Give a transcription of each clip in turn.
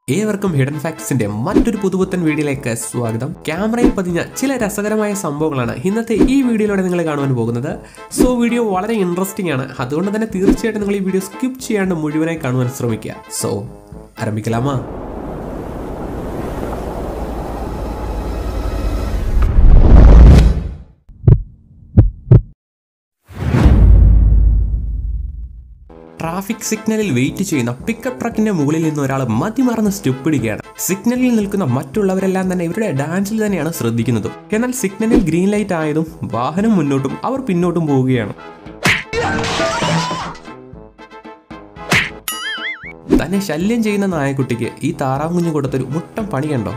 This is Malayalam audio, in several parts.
ഏവർക്കും ഹിഡൻ ഫാക്ട്സിന്റെ മറ്റൊരു പുതുപുത്തൻ വീഡിയോയിലേക്ക് സ്വാഗതം ക്യാമറയിൽ പതിഞ്ഞ ചില രസകരമായ സംഭവങ്ങളാണ് ഇന്നത്തെ ഈ വീഡിയോയിലൂടെ നിങ്ങൾ കാണുവാൻ പോകുന്നത് സോ വീഡിയോ വളരെ ഇൻട്രസ്റ്റിംഗ് ആണ് അതുകൊണ്ട് തന്നെ തീർച്ചയായിട്ടും നിങ്ങൾ ഈ വീഡിയോ സ്കിപ്പ് ചെയ്യാണ്ട് മുഴുവനായി കാണുവാൻ ശ്രമിക്കുക സോ ആരംഭിക്കലാമാ ട്രാഫിക് സിഗ്നലിൽ വെയിറ്റ് ചെയ്യുന്ന പിക്കപ്പ് ട്രക്കിന്റെ മുകളിൽ നിന്ന് ഒരാൾ മതിമറന്ന് സ്റ്റെപ്പ് ഇടുകയാണ് സിഗ്നലിൽ നിൽക്കുന്ന മറ്റുള്ളവരെല്ലാം തന്നെ ഇവരുടെ ഡാൻസിൽ തന്നെയാണ് ശ്രദ്ധിക്കുന്നത് എന്നാൽ സിഗ്നലിൽ ഗ്രീൻ ലൈറ്റ് ആയതും വാഹനം മുന്നോട്ടും അവർ പിന്നോട്ടും പോവുകയാണ് തന്നെ ശല്യം ചെയ്യുന്ന നായക്കുട്ടിക്ക് ഈ താറാവ് കുഞ്ഞു കൊടുത്തൊരു മുട്ടം പണി കണ്ടോ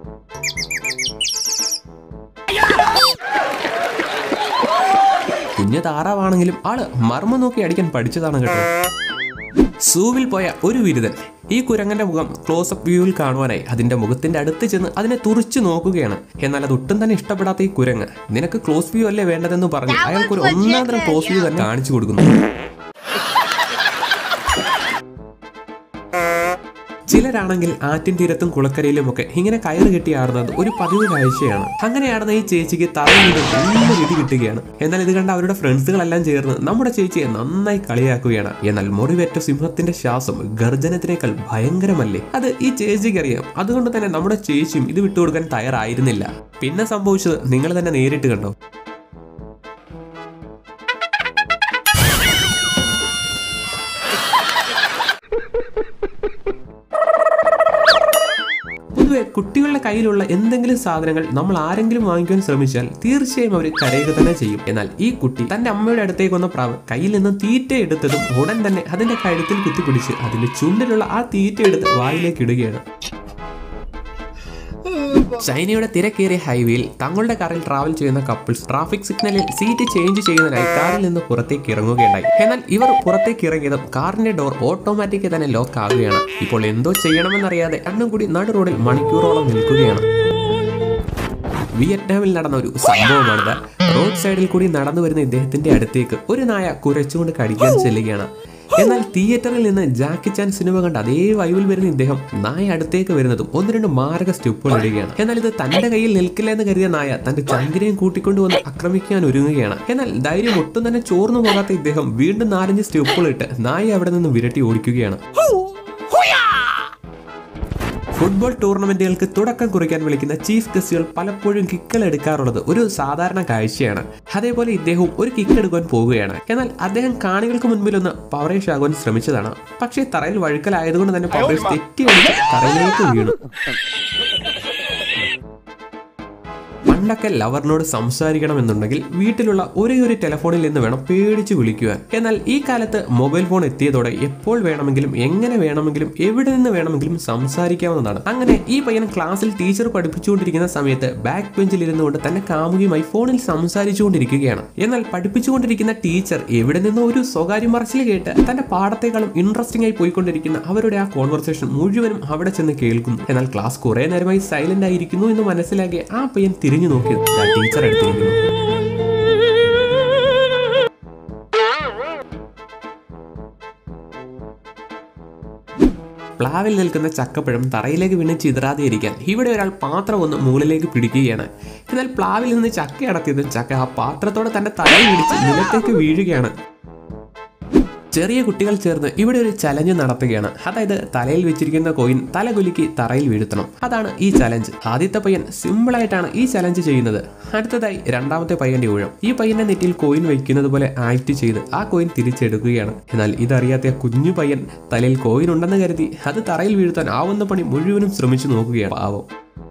കുഞ്ഞു താറാവാണെങ്കിലും ആള് മർമ്മം നോക്കി അടിക്കാൻ പഠിച്ചതാണ് കേട്ടോ സൂവിൽ പോയ ഒരു വിരുദൻ ഈ കുരങ്ങന്റെ മുഖം ക്ലോസപ്പ് വ്യൂവിൽ കാണുവാനായി അതിന്റെ മുഖത്തിന്റെ അടുത്ത് ചെന്ന് അതിനെ തുറിച്ചു നോക്കുകയാണ് എന്നാൽ അത് ഒട്ടും തന്നെ ഇഷ്ടപ്പെടാത്ത ഈ കുരങ്ങ് നിനക്ക് ക്ലോസ് വ്യൂ അല്ലേ വേണ്ടതെന്ന് പറഞ്ഞ് അയാൾക്ക് ഒരു ഒന്നാം തരം ക്ലോസ് വ്യൂ തന്നെ കാണിച്ചു കൊടുക്കുന്നു ചിലരാണെങ്കിൽ ആറ്റിൻ തീരത്തും കുളക്കരയിലും ഒക്കെ ഇങ്ങനെ കയറ് കെട്ടി ആടുന്നത് ഒരു പതിവ് കാഴ്ചയാണ് അങ്ങനെ ആടുന്ന ഈ ചേച്ചിക്ക് തറയിൽ നിന്ന് നല്ല ഇടി കിട്ടുകയാണ് എന്നാൽ ഇത് കണ്ട അവരുടെ ഫ്രണ്ട്സുകളെല്ലാം ചേർന്ന് നമ്മുടെ ചേച്ചിയെ നന്നായി കളിയാക്കുകയാണ് എന്നാൽ മുറിവേറ്റ സിംഹത്തിന്റെ ശ്വാസം ഗർജനത്തിനേക്കാൾ ഭയങ്കരമല്ലേ അത് ഈ ചേച്ചിക്ക് അറിയാം അതുകൊണ്ട് തന്നെ നമ്മുടെ ചേച്ചിയും ഇത് വിട്ടുകൊടുക്കാൻ തയ്യാറായിരുന്നില്ല പിന്നെ സംഭവിച്ചത് നിങ്ങൾ തന്നെ നേരിട്ട് കണ്ടോ പൊതുവെ കുട്ടികളുടെ കയ്യിലുള്ള എന്തെങ്കിലും സാധനങ്ങൾ നമ്മൾ ആരെങ്കിലും വാങ്ങിക്കാൻ ശ്രമിച്ചാൽ തീർച്ചയായും അവർ കരയുക തന്നെ ചെയ്യും എന്നാൽ ഈ കുട്ടി തന്റെ അമ്മയുടെ അടുത്തേക്ക് വന്ന പ്രാവ് കയ്യിൽ നിന്ന് തീറ്റ എടുത്തതും ഉടൻ തന്നെ അതിന്റെ കഴുത്തിൽ കുത്തിപ്പിടിച്ച് അതിന്റെ ചുണ്ടിലുള്ള ആ തീറ്റ എടുത്ത് വായിലേക്ക് ഇടുകയാണ് ചൈനയുടെ തിരക്കേറിയ ഹൈവേയിൽ തങ്ങളുടെ കാറിൽ ട്രാവൽ ചെയ്യുന്ന കപ്പിൾസ് ട്രാഫിക് സിഗ്നലിൽ സീറ്റ് ചേഞ്ച് ചെയ്യുന്നതിനായി കാറിൽ നിന്ന് പുറത്തേക്ക് ഇറങ്ങുകയുണ്ടായി എന്നാൽ ഇവർ പുറത്തേക്ക് ഇറങ്ങിയതും കാറിന്റെ ഡോർ ഓട്ടോമാറ്റിക് തന്നെ ലോക്ക് ആകുകയാണ് ഇപ്പോൾ എന്തോ ചെയ്യണമെന്നറിയാതെ രണ്ടും കൂടി നടു റോഡിൽ മണിക്കൂറോളം നിൽക്കുകയാണ് വിയറ്റ്നാമിൽ നടന്ന ഒരു സംഭവമാണിത് റോഡ് സൈഡിൽ കൂടി നടന്നു വരുന്ന ഇദ്ദേഹത്തിന്റെ അടുത്തേക്ക് ഒരു നായ കുരച്ചുകൊണ്ട് കടിക്കാൻ ചെല്ലുകയാണ് എന്നാൽ തിയേറ്ററിൽ നിന്ന് ജാക്കി ചാൻ സിനിമ കണ്ട അതേ വൈവിൽ വരുന്ന ഇദ്ദേഹം നായ അടുത്തേക്ക് വരുന്നതും ഒന്ന് രണ്ട് മാരക സ്റ്റെപ്പുകൾ ഇടുകയാണ് എന്നാൽ ഇത് തന്റെ കയ്യിൽ നിൽക്കില്ല എന്ന് കരുതിയ നായ തന്റെ ചങ്കിനെയും കൂട്ടിക്കൊണ്ടുവന്ന് ആക്രമിക്കാൻ ഒരുങ്ങുകയാണ് എന്നാൽ ധൈര്യം ഒട്ടും തന്നെ ചോർന്നു പോകാത്ത ഇദ്ദേഹം വീണ്ടും നാലഞ്ച് സ്റ്റെപ്പുകൾ ഇട്ട് നായ അവിടെ നിന്ന് വിരട്ടി ഓടിക്കുകയാണ് ഫുട്ബോൾ ടൂർണമെന്റുകൾക്ക് തുടക്കം കുറിക്കാൻ വിളിക്കുന്ന ചീഫ് ഗസ്റ്റുകൾ പലപ്പോഴും കിക്കുകൾ എടുക്കാറുള്ളത് ഒരു സാധാരണ കാഴ്ചയാണ് അതേപോലെ ഇദ്ദേഹവും ഒരു കിക്ക് എടുക്കാൻ പോവുകയാണ് എന്നാൽ അദ്ദേഹം കാണികൾക്ക് മുൻപിൽ ഒന്ന് പവറേഷ് ആകുവാൻ ശ്രമിച്ചതാണ് പക്ഷേ തറയിൽ വഴുക്കലായതുകൊണ്ട് തന്നെ പവറേഷ് തെറ്റി ഒഴിച്ച് തറയിലേക്ക് വീണു പണ്ടൊക്കെ ലവറിനോട് സംസാരിക്കണമെന്നുണ്ടെങ്കിൽ വീട്ടിലുള്ള ഒരേ ഒരു ടെലിഫോണിൽ നിന്ന് വേണം പേടിച്ച് വിളിക്കുവാൻ എന്നാൽ ഈ കാലത്ത് മൊബൈൽ ഫോൺ എത്തിയതോടെ എപ്പോൾ വേണമെങ്കിലും എങ്ങനെ വേണമെങ്കിലും എവിടെ നിന്ന് വേണമെങ്കിലും സംസാരിക്കാവുന്നതാണ് അങ്ങനെ ഈ പയ്യൻ ക്ലാസ്സിൽ ടീച്ചർ പഠിപ്പിച്ചുകൊണ്ടിരിക്കുന്ന സമയത്ത് ബാക്ക് ബെഞ്ചിൽ ഇരുന്നുകൊണ്ട് തന്നെ കാമുകിയുമായി ഫോണിൽ സംസാരിച്ചുകൊണ്ടിരിക്കുകയാണ് എന്നാൽ പഠിപ്പിച്ചുകൊണ്ടിരിക്കുന്ന ടീച്ചർ എവിടെ നിന്നോ ഒരു സ്വകാര്യ മറച്ചിൽ കേട്ട് തന്റെ പാഠത്തെക്കാളും ഇൻട്രസ്റ്റിംഗ് ആയി പോയിക്കൊണ്ടിരിക്കുന്ന അവരുടെ ആ കോൺവെർസേഷൻ മുഴുവനും അവിടെ ചെന്ന് കേൾക്കുന്നു എന്നാൽ ക്ലാസ് കുറെ നേരമായി സൈലന്റ് ആയിരിക്കുന്നു എന്ന് മനസ്സിലാക്കി ആ പയ്യൻ തിരിഞ്ഞു നോക്കിയത് ടീച്ചർ എടുത്തിരിക്കുന്നു പ്ലാവിൽ നിൽക്കുന്ന ചക്കപ്പഴം തറയിലേക്ക് വീണ് ചിതറാതെ ഇരിക്കാൻ ഇവിടെ ഒരാൾ പാത്രം ഒന്ന് മുകളിലേക്ക് പിടിക്കുകയാണ് എന്നാൽ പ്ലാവിൽ നിന്ന് ചക്ക അടത്തിയതും ചക്ക ആ പാത്രത്തോടെ തന്റെ തലയിൽ പിടിച്ച് നിലത്തേക്ക് വീഴുകയാണ് ചെറിയ കുട്ടികൾ ചേർന്ന് ഇവിടെ ഒരു ചലഞ്ച് നടത്തുകയാണ് അതായത് തലയിൽ വെച്ചിരിക്കുന്ന കോയിൻ തലകുലുക്കി തറയിൽ വീഴ്ത്തണം അതാണ് ഈ ചലഞ്ച് ആദ്യത്തെ പയ്യൻ സിമ്പിൾ ആയിട്ടാണ് ഈ ചലഞ്ച് ചെയ്യുന്നത് അടുത്തതായി രണ്ടാമത്തെ പയ്യന്റെ ഊഴം ഈ പയ്യന്റെ നെറ്റിയിൽ കോയിൻ വയ്ക്കുന്നത് പോലെ ആക്ട് ചെയ്ത് ആ കോയിൻ തിരിച്ചെടുക്കുകയാണ് എന്നാൽ ഇതറിയാത്ത കുഞ്ഞു പയ്യൻ തലയിൽ കോയിൻ ഉണ്ടെന്ന് കരുതി അത് തറയിൽ വീഴ്ത്താൻ ആവുന്ന പണി മുഴുവനും ശ്രമിച്ചു നോക്കുകയാണ് പാവം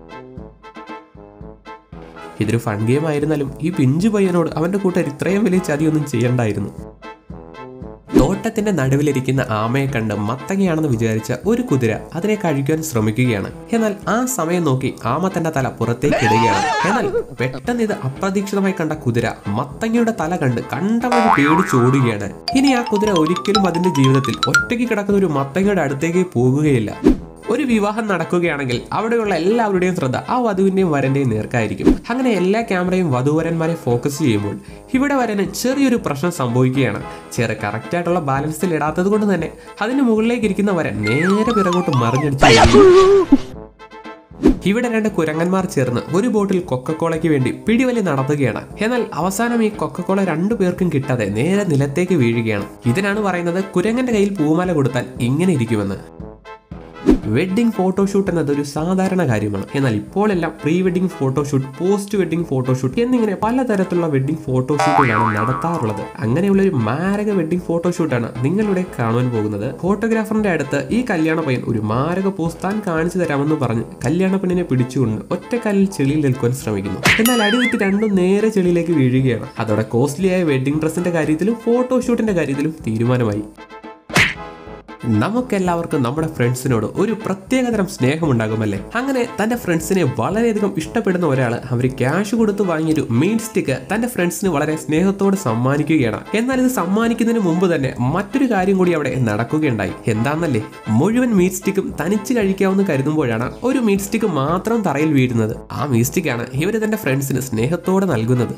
ഇതൊരു ഫൺ ഗെയിം ആയിരുന്നാലും ഈ പിഞ്ചു പയ്യനോട് അവന്റെ കൂട്ടർ ഇത്രയും വലിയ ചതിയൊന്നും ചെയ്യണ്ടായിരുന്നു തോട്ടത്തിന്റെ നടുവിലിരിക്കുന്ന ആമയെ കണ്ട് മത്തങ്ങയാണെന്ന് വിചാരിച്ച ഒരു കുതിര അതിനെ കഴിക്കാൻ ശ്രമിക്കുകയാണ് എന്നാൽ ആ സമയം നോക്കി ആമ തന്റെ തല പുറത്തേക്ക് ഇടുകയാണ് എന്നാൽ പെട്ടെന്ന് ഇത് അപ്രതീക്ഷിതമായി കണ്ട കുതിര മത്തങ്ങയുടെ തല കണ്ട് കണ്ടവന് പേടിച്ചോടുകയാണ് ഇനി ആ കുതിര ഒരിക്കലും അതിന്റെ ജീവിതത്തിൽ ഒറ്റയ്ക്ക് കിടക്കുന്ന ഒരു മത്തങ്ങയുടെ അടുത്തേക്ക് പോകുകയില്ല ഒരു വിവാഹം നടക്കുകയാണെങ്കിൽ അവിടെയുള്ള എല്ലാവരുടെയും ശ്രദ്ധ ആ വധുവിന്റെയും വരന്റെയും നേർക്കായിരിക്കും അങ്ങനെ എല്ലാ ക്യാമറയും വധുവരന്മാരെ ഫോക്കസ് ചെയ്യുമ്പോൾ ഇവിടെ വരന് ചെറിയൊരു പ്രശ്നം സംഭവിക്കുകയാണ് ചെറിയ കറക്റ്റ് ആയിട്ടുള്ള ബാലൻസിൽ ഇടാത്തത് കൊണ്ട് തന്നെ അതിന് മുകളിലേക്ക് ഇരിക്കുന്ന വരൻ നേരെ പിറകോട്ട് മറിഞ്ഞടിച്ച് വീഴുന്നു. ഇവിടെ രണ്ട് കുരങ്ങന്മാർ ചേർന്ന് ഒരു ബോട്ടിൽ കൊക്കക്കോളയ്ക്ക് വേണ്ടി പിടിവലി നടത്തുകയാണ് എന്നാൽ അവസാനം ഈ കൊക്കക്കോള രണ്ടു പേർക്കും കിട്ടാതെ നേരെ നിലത്തേക്ക് വീഴുകയാണ് ഇതിനാണ് പറയുന്നത് കുരങ്ങന്റെ കയ്യിൽ പൂമാല കൊടുത്താൽ ഇങ്ങനെ ഇരിക്കുമെന്ന് വെഡ്ഡിംഗ് ഫോട്ടോഷൂട്ട് എന്നത് ഒരു സാധാരണ കാര്യമാണ് എന്നാൽ ഇപ്പോഴെല്ലാം pre wedding photoshoot post wedding photoshoot എന്നിങ്ങനെ പലതരത്തിലുള്ള വെഡ്ഡിംഗ് ഫോട്ടോഷൂട്ടുകളാണ് നടത്താറുള്ളത് അങ്ങനെയുള്ള ഒരു മാരക വെഡ്ഡിംഗ് ഫോട്ടോഷൂട്ടാണ് നിങ്ങളിവിടെ കാണുവാൻ പോകുന്നത് ഫോട്ടോഗ്രാഫറിന്റെ അടുത്ത് ഈ കല്യാണ പയ്യൻ ഒരു മാരക പോസ്റ്റ് താൻ കാണിച്ചു തരാമെന്ന് പറഞ്ഞ് കല്യാണ പെണ്ണിനെ പിടിച്ചുകൊണ്ട് ഒറ്റക്കാലിൽ ചെളിയിൽ നിൽക്കുവാൻ ശ്രമിക്കുന്നു എന്നാൽ അടിവിട്ട് രണ്ടും നേരെ ചെളിയിലേക്ക് വീഴുകയാണ് അതോടെ കോസ്റ്റ്ലിയായ വെഡ്ഡിംഗ് ഡ്രസ്സിന്റെ കാര്യത്തിലും ഫോട്ടോഷൂട്ടിന്റെ കാര്യത്തിലും തീരുമാനമായി നമുക്കെല്ലാവർക്കും നമ്മുടെ ഫ്രണ്ട്സിനോട് ഒരു പ്രത്യേകതരം സ്നേഹമുണ്ടാകുമല്ലേ അങ്ങനെ തന്റെ ഫ്രണ്ട്സിനെ വളരെയധികം ഇഷ്ടപ്പെടുന്ന ഒരാൾ അവർ ക്യാഷ് കൊടുത്ത് വാങ്ങിയൊരു മീൻ സ്റ്റിക്ക് തന്റെ ഫ്രണ്ട്സിന് വളരെ സ്നേഹത്തോടെ സമ്മാനിക്കുകയാണ് എന്നാൽ ഇത് സമ്മാനിക്കുന്നതിന് മുമ്പ് തന്നെ മറ്റൊരു കാര്യം കൂടി അവിടെ നടക്കുകയുണ്ടായി എന്താണെന്നല്ലേ മുഴുവൻ മീറ്റ് സ്റ്റിക്കും തനിച്ച് കഴിക്കാമെന്ന് കരുതുമ്പോഴാണ് ഒരു മീറ്റ് സ്റ്റിക്ക് മാത്രം തറയിൽ വീഴുന്നത് ആ മീറ്റ് സ്റ്റിക്കാണ് ഇവർ തന്റെ ഫ്രണ്ട്സിന് സ്നേഹത്തോടെ നൽകുന്നത്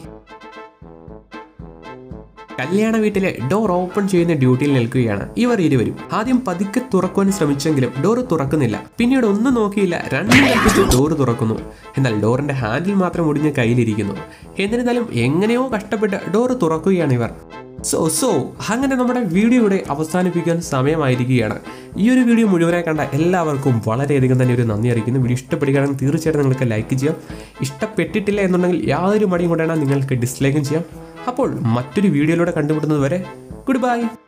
കല്യാണ വീട്ടിലെ ഡോർ ഓപ്പൺ ചെയ്യുന്ന ഡ്യൂട്ടിയിൽ നിൽക്കുകയാണ് ഇവർ ഇരുവരും ആദ്യം പതുക്കെ തുറക്കുവാൻ ശ്രമിച്ചെങ്കിലും ഡോർ തുറക്കുന്നില്ല പിന്നീട് ഒന്നും നോക്കിയില്ല രണ്ടും കൽപ്പിച്ച് ഡോർ തുറക്കുന്നു എന്നാൽ ഡോറിന്റെ ഹാൻഡിൽ മാത്രം ഒടിഞ്ഞ് കയ്യിലിരിക്കുന്നു എന്നിരുന്നാലും എങ്ങനെയോ കഷ്ടപ്പെട്ട് ഡോർ തുറക്കുകയാണ് ഇവർ സോ സോ അങ്ങനെ നമ്മുടെ വീഡിയോ ഇവിടെ അവസാനിപ്പിക്കാൻ സമയമായിരിക്കുകയാണ് ഈ ഒരു വീഡിയോ മുഴുവനായി കണ്ട എല്ലാവർക്കും വളരെയധികം തന്നെ ഒരു നന്ദി അറിയിക്കുന്നു വീഡിയോ ഇഷ്ടപ്പെടുകയാണെങ്കിൽ തീർച്ചയായിട്ടും നിങ്ങൾക്ക് ലൈക്ക് ചെയ്യാം ഇഷ്ടപ്പെട്ടിട്ടില്ല എന്നുണ്ടെങ്കിൽ യാതൊരു മടിയും കൊണ്ടാണ് നിങ്ങൾക്ക് ഡിസ്ലൈക്കും ചെയ്യാം അപ്പോൾ മറ്റൊരു വീഡിയോയിലൂടെ കണ്ടുമുട്ടുന്നത് വരെ ഗുഡ് ബൈ